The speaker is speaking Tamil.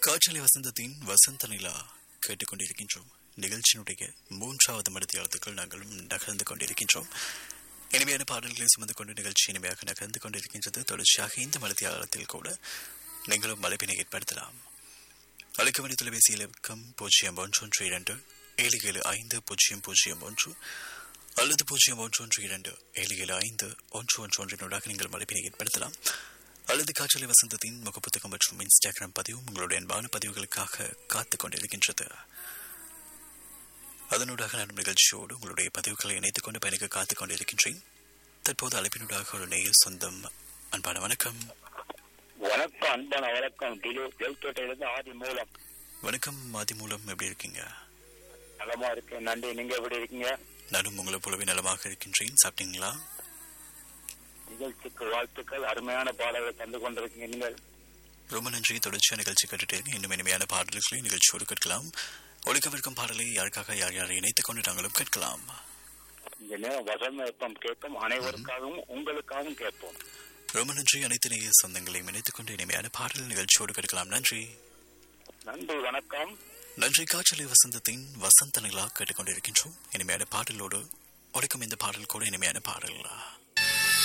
காற்றலை வசந்தத்தின் வசந்த நிலா கேட்டுக்கொண்டிருக்கின்றோம் நிகழ்ச்சியினுடைய மூன்றாவது மடத்தியாளத்துக்குள் நாங்களும் நகர்ந்து கொண்டிருக்கின்றோம் இனிமையான பாடல்களை சுமந்து கொண்டு நிகழ்ச்சி இனிமையாக நகர்ந்து கொண்டிருக்கின்றது தொடர்ச்சியாக இந்த மலத்தியாளத்தில் கூட நீங்களும் மலைப்பினை ஏற்படுத்தலாம் அழைக்கவனி தொலைபேசி இலக்கம் பூஜ்ஜியம் ஒன்று ஒன்று இரண்டு ஏழு ஏழு ஐந்து பூஜ்ஜியம் பூஜ்ஜியம் ஒன்று அல்லது பூஜ்ஜியம் ஒன்று ஒன்று இரண்டு ஏழு ஏழு ஐந்து ஒன்று ஒன்று ஒன்றினூடாக நீங்கள் மலைப்பினை ஏற்படுத்தலாம் அல்லது காற்றலை வசந்தத்தின் முகப்புத்தகம் மற்றும் இன்ஸ்டாகிராம் பதிவும் உங்களுடைய அன்பான பதிவுகளுக்காக காத்துக் கொண்டிருக்கின்றது அதனூடாக நான் நிகழ்ச்சியோடு உங்களுடைய பதிவுகளை இணைத்துக் கொண்டு பயணிக்க காத்துக் கொண்டிருக்கின்றேன் தற்போது அழைப்பினூடாக ஒரு நேயர் சொந்தம் அன்பான வணக்கம் வணக்கம் அன்பான வணக்கம் டிலு தெல்தோட்டையிலிருந்து ஆதி மூலம் வணக்கம் மாதி மூலம் எப்படி இருக்கீங்க நலமா இருக்கேன் நன்றி நீங்க எப்படி இருக்கீங்க நானும் உங்களை போலவே நலமாக இருக்கின்றேன் சாப்பிட்டீங்களா நிகழ்ச்சிக்கு வாழ்த்துக்கள் அருமையான பாடல்களை தந்து கொண்டிருக்கீங்க நீங்கள் ரொம்ப நன்றி தொடர்ச்சியாக நிகழ்ச்சி கேட்டுட்டே இருக்கேன். இன்னும் இனிமையான பாடல்களை நிகழ்ச்சியோடு கேட்கலாம் ஒழிக்கவிருக்கும் பாடலை யாருக்காக யார் யாரை இணைத்துக் கொண்டு நாங்களும் கேட்கலாம் இந்த நேரம் வசந்த வெப்பம் கேட்கும் அனைவருக்காகவும் உங்களுக்காகவும் கேட்போம் ரொம்ப நன்றி அனைத்து நேய சொந்தங்களையும் இணைத்துக் கொண்டு இனிமையான பாடல் நிகழ்ச்சியோடு கேட்கலாம் நன்றி நன்றி வணக்கம் நன்றி காற்றலை வசந்தத்தின் வசந்த நிலா கேட்டுக்கொண்டிருக்கின்றோம் இனிமையான பாடலோடு ஒழிக்கும் இந்த பாடல் கூட இனிமையான பாடல்